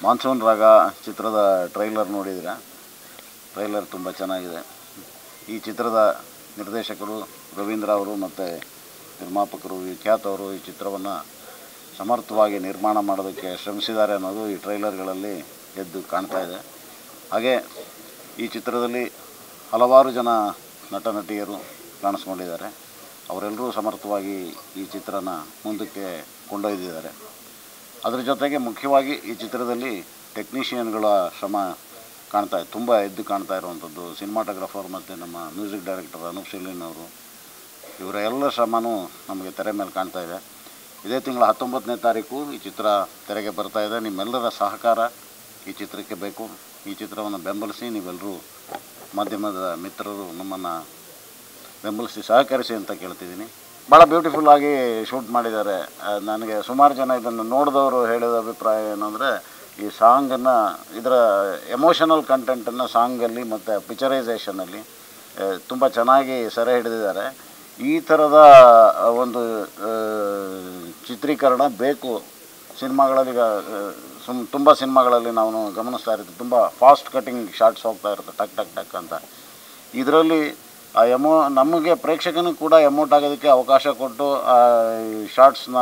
monsoon ರಾಗ ಚಿತ್ರದ trailer ನೋಡಿದ್ದೀರಾ ಟ್ರೈಲರ್ ತುಂಬ ಚೆನ್ನಾಗಿದೆ ಈ ಚಿತ್ರದ ನಿರ್ದೇಶಕರು ರವೀಂದ್ರ ಅವರು ಮತ್ತು ನಿರ್ಮಾಪಕರು ವಿಖ್ಯಾತ್ ಅವರು ಈ ಚಿತ್ರವನ್ನು ಸಮರ್ಥವಾಗಿ ನಿರ್ಮಾಣ ಮಾಡೋದಕ್ಕೆ ಶ್ರಮಿಸಿದ್ದಾರೆ ಅನ್ನೋದು ಈ ಟ್ರೈಲರ್ಗಳಲ್ಲಿ ಎದ್ದು ಕಾಣ್ತಾ ಇದೆ ಹಾಗೆ ಈ ಚಿತ್ರದಲ್ಲಿ ಹಲವಾರು ಜನ ನಟ ನಟಿಯರು ಕಾಣಿಸ್ಕೊಂಡಿದ್ದಾರೆ ಅವರೆಲ್ಲರೂ ಸಮರ್ಥವಾಗಿ ಈ ಚಿತ್ರನ ಮುಂದಕ್ಕೆ ಕೊಂಡೊಯ್ದಿದ್ದಾರೆ ಅದರ ಜೊತೆಗೆ ಮುಖ್ಯವಾಗಿ ಈ ಚಿತ್ರದಲ್ಲಿ ಟೆಕ್ನಿಷಿಯನ್ಗಳ ಶ್ರಮ ಕಾಣ್ತಾ ಇದೆ ತುಂಬ ಎದ್ದು ಕಾಣ್ತಾ ಇರುವಂಥದ್ದು ಸಿನಿಮಾಟೋಗ್ರಫರ್ ಮತ್ತು ನಮ್ಮ ಮ್ಯೂಸಿಕ್ ಡೈರೆಕ್ಟರ್ ಅನೂಪ್ ಶಿಲಿನ್ ಅವರು ಇವರ ಎಲ್ಲ ಶ್ರಮನೂ ನಮಗೆ ತೆರೆ ಮೇಲೆ ಕಾಣ್ತಾ ಇದೆ ಇದೇ ತಿಂಗಳ ಹತ್ತೊಂಬತ್ತನೇ ತಾರೀಕು ಈ ಚಿತ್ರ ತೆರೆಗೆ ಬರ್ತಾ ಇದೆ ನಿಮ್ಮೆಲ್ಲರ ಸಹಕಾರ ಈ ಚಿತ್ರಕ್ಕೆ ಬೇಕು ಈ ಚಿತ್ರವನ್ನು ಬೆಂಬಲಿಸಿ ನೀವೆಲ್ಲರೂ ಮಾಧ್ಯಮದ ಮಿತ್ರರು ನಮ್ಮನ್ನು ಬೆಂಬಲಿಸಿ ಸಹಕರಿಸಿ ಅಂತ ಕೇಳ್ತಿದ್ದೀನಿ ಭಾಳ ಬ್ಯೂಟಿಫುಲ್ಲಾಗಿ ಶೂಟ್ ಮಾಡಿದ್ದಾರೆ ಆ, ನನಗೆ ಸುಮಾರು ಜನ ಇದನ್ನು ನೋಡಿದವರು ಹೇಳಿದ ಅಭಿಪ್ರಾಯ ಏನಂದರೆ ಈ ಸಾಂಗನ್ನು ಇದರ ಎಮೋಷನಲ್ ಕಂಟೆಂಟನ್ನು ಸಾಂಗಲ್ಲಿ ಮತ್ತು ಪಿಕ್ಚರೈಸೇಷನಲ್ಲಿ ತುಂಬ ಚೆನ್ನಾಗಿ ಸೆರೆ ಹಿಡಿದಿದ್ದಾರೆ ಈ ಥರದ ಒಂದು ಆ, ಚಿತ್ರೀಕರಣ ಬೇಕು ಸಿನಿಮಾಗಳಲ್ಲಿ ಈಗ ಸುಮ್ ತುಂಬ ಸಿನಿಮಾಗಳಲ್ಲಿ ನಾವು ಗಮನಿಸ್ತಾ ಇರ್ತೀವಿ ತುಂಬ ಫಾಸ್ಟ್ ಕಟಿಂಗ್ ಶಾರ್ಟ್ಸ್ ಹೋಗ್ತಾ ಇರುತ್ತೆ ಟಕ್ ಟಕ್ ಟಕ್ ಅಂತ ಇದರಲ್ಲಿ ಆ ಎಮೋ ನಮಗೆ ಪ್ರೇಕ್ಷಕನಿಗೆ ಕೂಡ ಎಮೋಟ್ ಆಗೋದಕ್ಕೆ ಅವಕಾಶ ಕೊಟ್ಟು ಆ ಶಾರ್ಟ್ಸ್ನ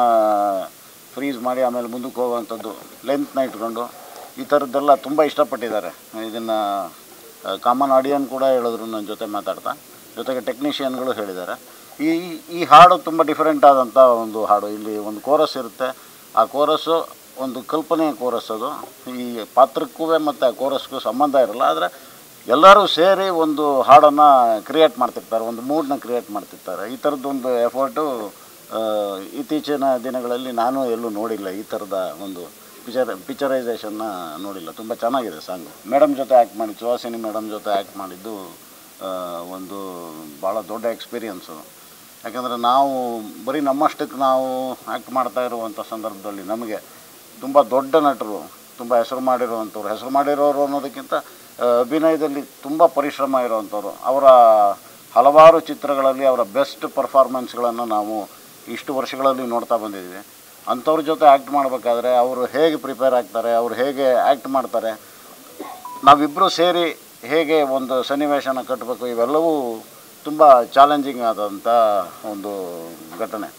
ಫ್ರೀಸ್ ಮಾಡಿ ಆಮೇಲೆ ಮುಂದಕ್ಕೆ ಹೋಗುವಂಥದ್ದು ಲೆಂತ್ನ ಇಟ್ಕೊಂಡು ಈ ಥರದ್ದೆಲ್ಲ ತುಂಬ ಇಷ್ಟಪಟ್ಟಿದ್ದಾರೆ ಇದನ್ನು ಕಾಮನ್ ಆಡಿಯನ್ ಕೂಡ ಹೇಳಿದ್ರು ನನ್ನ ಜೊತೆ ಮಾತಾಡ್ತಾ ಜೊತೆಗೆ ಟೆಕ್ನಿಷಿಯನ್ಗಳು ಹೇಳಿದ್ದಾರೆ ಈ ಈ ಹಾಡು ತುಂಬ ಡಿಫ್ರೆಂಟ್ ಆದಂಥ ಒಂದು ಹಾಡು ಇಲ್ಲಿ ಒಂದು ಕೋರಸ್ ಇರುತ್ತೆ ಆ ಕೋರಸ್ಸು ಒಂದು ಕಲ್ಪನೆಯ ಕೋರಸ್ ಅದು ಈ ಪಾತ್ರಕ್ಕೂ ಮತ್ತು ಆ ಕೋರಸ್ಗೂ ಸಂಬಂಧ ಇರಲ್ಲ ಆದರೆ ಎಲ್ಲರೂ ಸೇರಿ ಒಂದು ಹಾಡನ್ನು ಕ್ರಿಯೇಟ್ ಮಾಡ್ತಿರ್ತಾರೆ ಒಂದು ಮೂಡ್ನ ಕ್ರಿಯೇಟ್ ಮಾಡ್ತಿರ್ತಾರೆ ಈ ಥರದ್ದೊಂದು ಎಫರ್ಟು ಇತ್ತೀಚಿನ ದಿನಗಳಲ್ಲಿ ನಾನು ಎಲ್ಲೂ ನೋಡಿಲ್ಲ ಈ ಥರದ ಒಂದು ಪಿಕ್ಚರ್ ಪಿಕ್ಚರೈಸೇಷನ್ನ ನೋಡಿಲ್ಲ ತುಂಬ ಚೆನ್ನಾಗಿದೆ ಸಾಂಗು ಮೇಡಮ್ ಜೊತೆ ಆ್ಯಕ್ಟ್ ಮಾಡಿ ಸುಹಾಸಿನಿ ಮೇಡಮ್ ಜೊತೆ ಆ್ಯಕ್ಟ್ ಮಾಡಿದ್ದು ಆ, ಒಂದು ಭಾಳ ದೊಡ್ಡ ಎಕ್ಸ್ಪೀರಿಯನ್ಸು ಯಾಕಂದರೆ ನಾವು ಬರೀ ನಮ್ಮಷ್ಟಕ್ಕೆ ನಾವು ಆ್ಯಕ್ಟ್ ಮಾಡ್ತಾ ಇರುವಂಥ ಸಂದರ್ಭದಲ್ಲಿ ನಮಗೆ ತುಂಬ ದೊಡ್ಡ ನಟರು ತುಂಬ ಹೆಸರು ಮಾಡಿರುವಂಥವ್ರು ಹೆಸರು ಮಾಡಿರೋರು ಅನ್ನೋದಕ್ಕಿಂತ ಆ, ಅಭಿನಯದಲ್ಲಿ ತುಂಬ ಪರಿಶ್ರಮ ಇರುವಂಥವ್ರು ಅವರ ಹಲವಾರು ಚಿತ್ರಗಳಲ್ಲಿ ಅವರ ಬೆಸ್ಟ್ ಪರ್ಫಾರ್ಮೆನ್ಸ್ಗಳನ್ನು ನಾವು ಇಷ್ಟು ವರ್ಷಗಳಲ್ಲಿ ನೋಡ್ತಾ ಬಂದಿದ್ದೀವಿ ಅಂಥವ್ರ ಜೊತೆ ಆ್ಯಕ್ಟ್ ಮಾಡಬೇಕಾದ್ರೆ ಅವರು ಹೇಗೆ ಪ್ರಿಪೇರ್ ಆಗ್ತಾರೆ ಅವರು ಹೇಗೆ ಆ್ಯಕ್ಟ್ ಮಾಡ್ತಾರೆ ನಾವಿಬ್ಬರು ಸೇರಿ ಹೇಗೆ ಒಂದು ಸನ್ನಿವೇಶನ ಕಟ್ಟಬೇಕು ಇವೆಲ್ಲವೂ ತುಂಬ ಚಾಲೆಂಜಿಂಗ್ ಆದಂಥ ಒಂದು ಘಟನೆ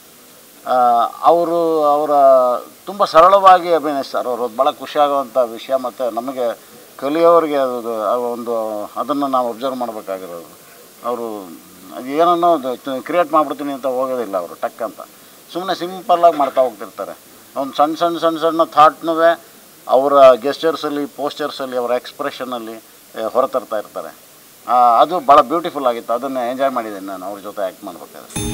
ಅವರು ಅವರ ತುಂಬ ಸರಳವಾಗಿ ಅಭಿನಯಿಸ್ತಾರೆ ಅವರು ಭಾಳ ಖುಷಿಯಾಗುವಂಥ ವಿಷಯ ಮತ್ತು ನಮಗೆ ಕಲಿಯೋರಿಗೆ ಅದು ಆ ಒಂದು ಅದನ್ನು ನಾವು ಅಬ್ಸರ್ವ್ ಮಾಡಬೇಕಾಗಿರೋದು ಅವರು ಏನನ್ನೋ ಕ್ರಿಯೇಟ್ ಮಾಡಿಬಿಡ್ತೀನಿ ಅಂತ ಹೋಗೋದಿಲ್ಲ ಅವರು ಟಕ್ ಅಂತ ಸುಮ್ಮನೆ ಸಿಂಪಲ್ಲಾಗಿ ಮಾಡ್ತಾ ಹೋಗ್ತಿರ್ತಾರೆ ಒಂದು ಸಣ್ಣ ಸಣ್ಣ ಸಣ್ಣ ಸಣ್ಣ ಥಾಟ್ನೂ ಅವರ ಗೆಸ್ಚರ್ಸಲ್ಲಿ ಪೋಸ್ಚರ್ಸಲ್ಲಿ ಅವರ ಎಕ್ಸ್ಪ್ರೆಷನಲ್ಲಿ ಹೊರತರ್ತಾ ಇರ್ತಾರೆ ಆ, ಅದು ಭಾಳ ಬ್ಯೂಟಿಫುಲ್ ಆಗಿತ್ತು ಅದನ್ನು ಎಂಜಾಯ್ ಮಾಡಿದ್ದೀನಿ ನಾನು ಅವ್ರ ಜೊತೆ ಆ್ಯಕ್ಟ್ ಮಾಡಬೇಕಾದ್ರೆ